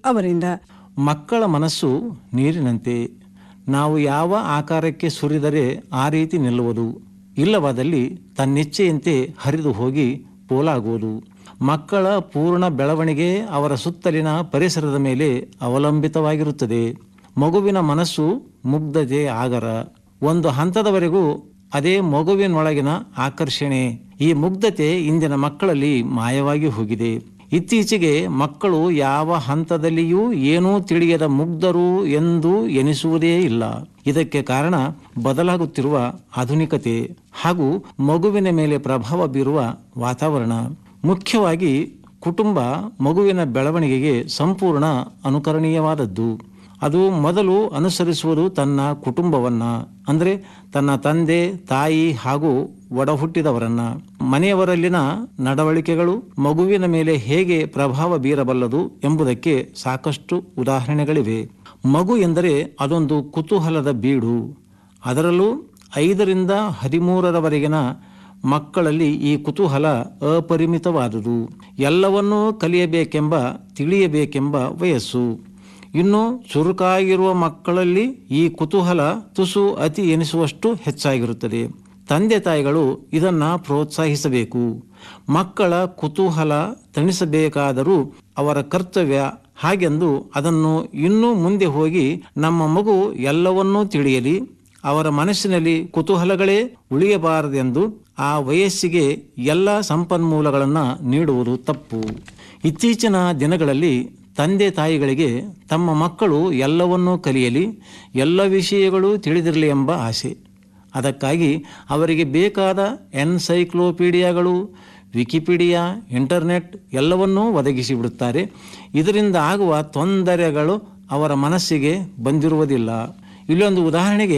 ಅವರಿಂದ ಮಕ್ಕಳ ಮನಸ್ಸು ನೀರಿನಂತೆ ನಾವು ಯಾವ ಆಕಾರಕ್ಕೆ ಸುರಿದರೆ ಆ ರೀತಿ ನಿಲ್ಲುವುದು ಇಲ್ಲವಾದಲ್ಲಿ ತನ್ನಿಚ್ಛೆಯಂತೆ ಹರಿದು ಹೋಗಿ ಪೋಲಾಗುವುದು ಮಕ್ಕಳ ಪೂರ್ಣ ಬೆಳವಣಿಗೆ ಅವರ ಸುತ್ತಲಿನ ಪರಿಸರದ ಮೇಲೆ ಅವಲಂಬಿತವಾಗಿರುತ್ತದೆ ಮಗುವಿನ ಮನಸ್ಸು ಮುಗ್ಧತೆ ಆಗರ ಒಂದು ಹಂತದವರೆಗೂ ಅದೇ ಮಗುವಿನೊಳಗಿನ ಆಕರ್ಷಣೆ ಈ ಮುಗ್ಧತೆ ಇಂದಿನ ಮಕ್ಕಳಲ್ಲಿ ಮಾಯವಾಗಿ ಹೋಗಿದೆ ಇತ್ತೀಚೆಗೆ ಮಕ್ಕಳು ಯಾವ ಹಂತದಲ್ಲಿಯೂ ಏನೂ ತಿಳಿಯದ ಮುಗ್ಧರು ಎಂದು ಎನಿಸುವುದೇ ಇಲ್ಲ ಇದಕ್ಕೆ ಕಾರಣ ಬದಲಾಗುತ್ತಿರುವ ಆಧುನಿಕತೆ ಹಾಗೂ ಮಗುವಿನ ಮೇಲೆ ಪ್ರಭಾವ ಬೀರುವ ವಾತಾವರಣ ಮುಖ್ಯವಾಗಿ ಕುಟುಂಬ ಮಗುವಿನ ಬೆಳವಣಿಗೆಗೆ ಸಂಪೂರ್ಣ ಅನುಕರಣೀಯವಾದದ್ದು ಅದು ಮೊದಲು ಅನುಸರಿಸುವುದು ತನ್ನ ಕುಟುಂಬವನ್ನ ಅಂದರೆ ತನ್ನ ತಂದೆ ತಾಯಿ ಹಾಗೂ ಒಡ ಹುಟ್ಟಿದವರನ್ನ ಮನೆಯವರಲ್ಲಿನ ನಡವಳಿಕೆಗಳು ಮಗುವಿನ ಮೇಲೆ ಹೇಗೆ ಪ್ರಭಾವ ಬೀರಬಲ್ಲದು ಎಂಬುದಕ್ಕೆ ಸಾಕಷ್ಟು ಉದಾಹರಣೆಗಳಿವೆ ಮಗು ಎಂದರೆ ಅದೊಂದು ಕುತೂಹಲದ ಬೀಡು ಅದರಲ್ಲೂ ಐದರಿಂದ ಹದಿಮೂರರವರೆಗಿನ ಮಕ್ಕಳಲ್ಲಿ ಈ ಕುತೂಹಲ ಅಪರಿಮಿತವಾದುದು ಎಲ್ಲವನ್ನೂ ಕಲಿಯಬೇಕೆಂಬ ತಿಳಿಯಬೇಕೆಂಬ ವಯಸ್ಸು ಇನ್ನು ಚುರುಕಾಗಿರುವ ಮಕ್ಕಳಲ್ಲಿ ಈ ಕುತೂಹಲ ತುಸು ಅತಿ ಎನಿಸುವಷ್ಟು ಹೆಚ್ಚಾಗಿರುತ್ತದೆ ತಂದೆ ತಾಯಿಗಳು ಇದನ್ನ ಪ್ರೋತ್ಸಾಹಿಸಬೇಕು ಮಕ್ಕಳ ಕುತೂಹಲ ತಣಿಸಬೇಕಾದರೂ ಅವರ ಕರ್ತವ್ಯ ಹಾಗೆಂದು ಅದನ್ನು ಇನ್ನೂ ಮುಂದೆ ಹೋಗಿ ನಮ್ಮ ಮಗು ಎಲ್ಲವನ್ನೂ ತಿಳಿಯಲಿ ಅವರ ಮನಸ್ಸಿನಲ್ಲಿ ಕುತೂಹಲಗಳೇ ಉಳಿಯಬಾರದೆಂದು ಆ ವಯಸ್ಸಿಗೆ ಎಲ್ಲ ಸಂಪನ್ಮೂಲಗಳನ್ನು ನೀಡುವುದು ತಪ್ಪು ಇತ್ತೀಚಿನ ದಿನಗಳಲ್ಲಿ ತಂದೆ ತಾಯಿಗಳಿಗೆ ತಮ್ಮ ಮಕ್ಕಳು ಎಲ್ಲವನ್ನೂ ಕಲಿಯಲಿ ಎಲ್ಲ ವಿಷಯಗಳು ತಿಳಿದಿರಲಿ ಎಂಬ ಆಸೆ ಅದಕ್ಕಾಗಿ ಅವರಿಗೆ ಬೇಕಾದ ಎನ್ಸೈಕ್ಲೋಪೀಡಿಯಾಗಳು ವಿಕಿಪೀಡಿಯಾ ಇಂಟರ್ನೆಟ್ ಎಲ್ಲವನ್ನೂ ಒದಗಿಸಿ ಬಿಡುತ್ತಾರೆ ಇದರಿಂದ ಆಗುವ ತೊಂದರೆಗಳು ಅವರ ಮನಸ್ಸಿಗೆ ಬಂದಿರುವುದಿಲ್ಲ ಇಲ್ಲೊಂದು ಉದಾಹರಣೆಗೆ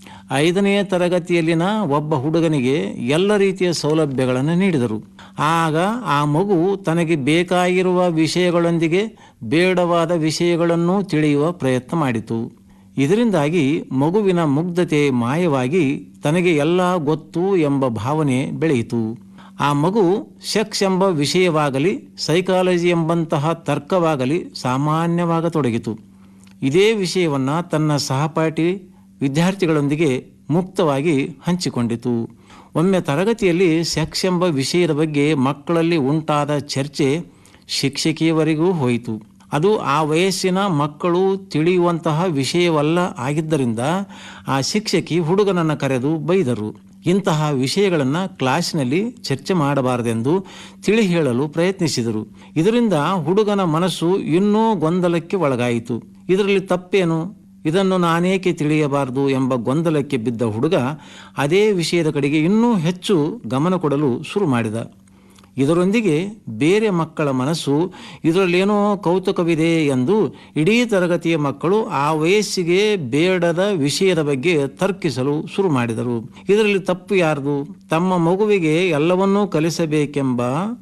ಐದನೆಯ ತರಗತಿಯಲ್ಲಿನ ಒಬ್ಬ ಹುಡುಗನಿಗೆ ಎಲ್ಲ ರೀತಿಯ ಸೌಲಭ್ಯಗಳನ್ನು ನೀಡಿದರು ಆಗ ಆ ಮಗು ತನಗೆ ಬೇಕಾಗಿರುವ ವಿಷಯಗಳೊಂದಿಗೆ ಬೇಡವಾದ ವಿಷಯಗಳನ್ನು ತಿಳಿಯುವ ಪ್ರಯತ್ನ ಮಾಡಿತು ಇದರಿಂದಾಗಿ ಮಗುವಿನ ಮುಗ್ಧತೆ ಮಾಯವಾಗಿ ತನಗೆ ಎಲ್ಲ ಗೊತ್ತು ಎಂಬ ಭಾವನೆ ಬೆಳೆಯಿತು ಆ ಮಗು ಸೆಕ್ಸ್ ಎಂಬ ವಿಷಯವಾಗಲಿ ಸೈಕಾಲಜಿ ಎಂಬಂತಹ ತರ್ಕವಾಗಲಿ ಸಾಮಾನ್ಯವಾಗತೊಡಗಿತು ಇದೇ ವಿಷಯವನ್ನು ತನ್ನ ಸಹಪಾಠಿ ವಿದ್ಯಾರ್ಥಿಗಳೊಂದಿಗೆ ಮುಕ್ತವಾಗಿ ಹಂಚಿಕೊಂಡಿತು ಒಮ್ಮೆ ತರಗತಿಯಲ್ಲಿ ಸೆಕ್ಸ್ ಎಂಬ ವಿಷಯದ ಬಗ್ಗೆ ಮಕ್ಕಳಲ್ಲಿ ಉಂಟಾದ ಚರ್ಚೆ ಶಿಕ್ಷಕಿಯವರೆಗೂ ಹೋಯಿತು ಅದು ಆ ವಯಸ್ಸಿನ ಮಕ್ಕಳು ತಿಳಿಯುವಂತಹ ವಿಷಯವಲ್ಲ ಆಗಿದ್ದರಿಂದ ಆ ಶಿಕ್ಷಕಿ ಹುಡುಗನನ್ನು ಕರೆದು ಬೈದರು ಇಂತಹ ವಿಷಯಗಳನ್ನು ಕ್ಲಾಸಿನಲ್ಲಿ ಚರ್ಚೆ ಮಾಡಬಾರದೆಂದು ತಿಳಿ ಹೇಳಲು ಪ್ರಯತ್ನಿಸಿದರು ಇದರಿಂದ ಹುಡುಗನ ಮನಸ್ಸು ಇನ್ನೂ ಗೊಂದಲಕ್ಕೆ ಒಳಗಾಯಿತು ಇದರಲ್ಲಿ ತಪ್ಪೇನು ಇದನ್ನು ನಾನೇಕೆ ತಿಳಿಯಬಾರದು ಎಂಬ ಗೊಂದಲಕ್ಕೆ ಬಿದ್ದ ಹುಡುಗ ಅದೇ ವಿಷಯದ ಕಡೆಗೆ ಇನ್ನೂ ಹೆಚ್ಚು ಗಮನ ಕೊಡಲು ಶುರು ಮಾಡಿದ ಇದರೊಂದಿಗೆ ಬೇರೆ ಮಕ್ಕಳ ಮನಸ್ಸು ಇದರಲ್ಲೇನೋ ಕೌತುಕವಿದೆ ಎಂದು ಇಡೀ ತರಗತಿಯ ಮಕ್ಕಳು ಆ ವಯಸ್ಸಿಗೆ ಬೇಡದ ವಿಷಯದ ಬಗ್ಗೆ ತರ್ಕಿಸಲು ಶುರು ಮಾಡಿದರು ಇದರಲ್ಲಿ ತಪ್ಪು ಯಾರ್ದು ತಮ್ಮ ಮಗುವಿಗೆ ಎಲ್ಲವನ್ನೂ ಕಲಿಸಬೇಕೆಂಬ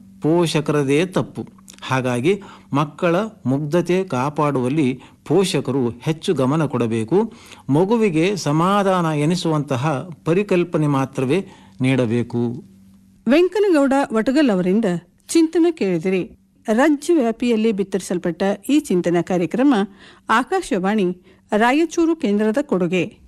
ಪೋಷಕರದೇ ತಪ್ಪು ಹಾಗಾಗಿ ಮಕ್ಕಳ ಮುಗ್ಧತೆ ಕಾಪಾಡುವಲ್ಲಿ ಪೋಷಕರು ಹೆಚ್ಚು ಗಮನ ಕೊಡಬೇಕು ಮಗುವಿಗೆ ಸಮಾಧಾನ ಎನಿಸುವಂತಹ ಪರಿಕಲ್ಪನೆ ಮಾತ್ರವೇ ನೀಡಬೇಕು ವೆಂಕನಗೌಡ ವಟಗಲ್ ಅವರಿಂದ ಚಿಂತನ ಕೇಳಿದಿರಿ ರಾಜ್ಯ ವ್ಯಾಪಿಯಲ್ಲಿ ಬಿತ್ತರಿಸಲ್ಪಟ್ಟ ಈ ಚಿಂತನ ಕಾರ್ಯಕ್ರಮ ಆಕಾಶವಾಣಿ ರಾಯಚೂರು ಕೇಂದ್ರದ ಕೊಡುಗೆ